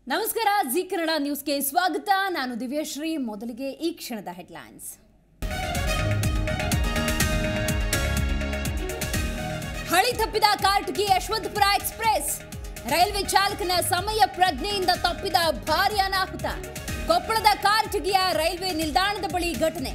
ನಮಸ್ಕಾರ ಜಿ ಕನ್ನಡ ನ್ಯೂಸ್ಗೆ ಸ್ವಾಗತ ನಾನು ದಿವ್ಯಶ್ರೀ ಮೊದಲಿಗೆ ಈ ಕ್ಷಣದ ಹೆಡ್ಲೈನ್ಸ್ ಹಳಿ ತಪ್ಪಿದ ಕಾರ್ಟ್ಗಿ ಯಶವಂತಪುರ ಎಕ್ಸ್ಪ್ರೆಸ್ ರೈಲ್ವೆ ಚಾಲಕನ ಸಮಯ ಪ್ರಜ್ಞೆಯಿಂದ ತಪ್ಪಿದ ಭಾರಿ ಅನಾಹುತ ಕೊಪ್ಪಳದ ಕಾರ್ಟ್ಗಿಯ ರೈಲ್ವೆ ನಿಲ್ದಾಣದ ಬಳಿ ಘಟನೆ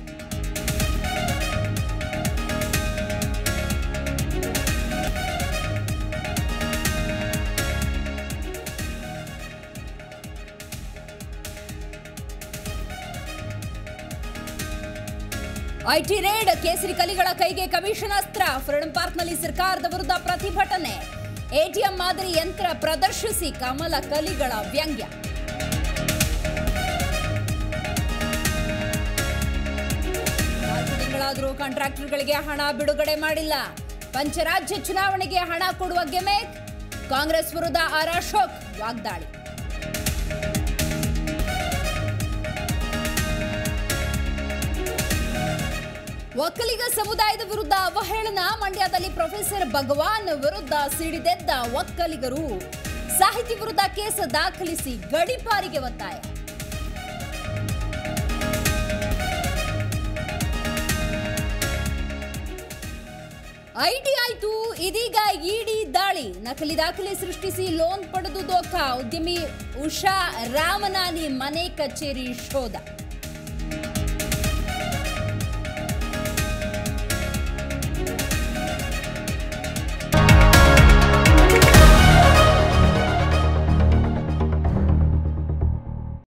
ಐಟಿ ರೇಡ್ ಕೇಸರಿ ಕಲಿಗಳ ಕೈಗೆ ಕಮಿಷನ್ ಅಸ್ತ್ರ ಫ್ರೀಡಂ ಪಾರ್ಕ್ನಲ್ಲಿ ಸರ್ಕಾರದ ವಿರುದ್ಧ ಪ್ರತಿಭಟನೆ ಎಟಿಎಂ ಮಾದರಿ ಯಂತ್ರ ಪ್ರದರ್ಶಿಸಿ ಕಮಲ ಕಲಿಗಳ ವ್ಯಂಗ್ಯ ನಾಲ್ಕು ತಿಂಗಳಾದರೂ ಕಾಂಟ್ರಾಕ್ಟರ್ಗಳಿಗೆ ಹಣ ಬಿಡುಗಡೆ ಮಾಡಿಲ್ಲ ಪಂಚರಾಜ್ಯ ಚುನಾವಣೆಗೆ ಹಣ ಕೊಡುವ ಗೆಮೆಕ್ ಕಾಂಗ್ರೆಸ್ ವಿರುದ್ಧ ಆರ್ ಅಶೋಕ್ ವಾಗ್ದಾಳಿ ಒಕ್ಕಲಿಗ ಸಮುದಾಯದ ವಿರುದ್ಧ ಅವಹೇಳನ ಮಂಡ್ಯದಲ್ಲಿ ಪ್ರೊಫೆಸರ್ ಭಗವಾನ್ ವಿರುದ್ಧ ಸಿಡಿದೆದ್ದ ಒಕ್ಕಲಿಗರು ಸಾಹಿತಿ ವಿರುದ್ಧ ಕೇಸ್ ದಾಖಲಿಸಿ ಗಡಿಪಾರಿಗೆ ಒತ್ತಾಯ ಐಟಿ ಆಯ್ತು ಇದೀಗ ಇಡಿ ದಾಳಿ ನಕಲಿ ದಾಖಲೆ ಸೃಷ್ಟಿಸಿ ಲೋನ್ ಪಡೆದು ದೋಖ ಉದ್ಯಮಿ ಉಷಾ ರಾಮನಾನಿ ಮನೆ ಕಚೇರಿ ಶೋಧ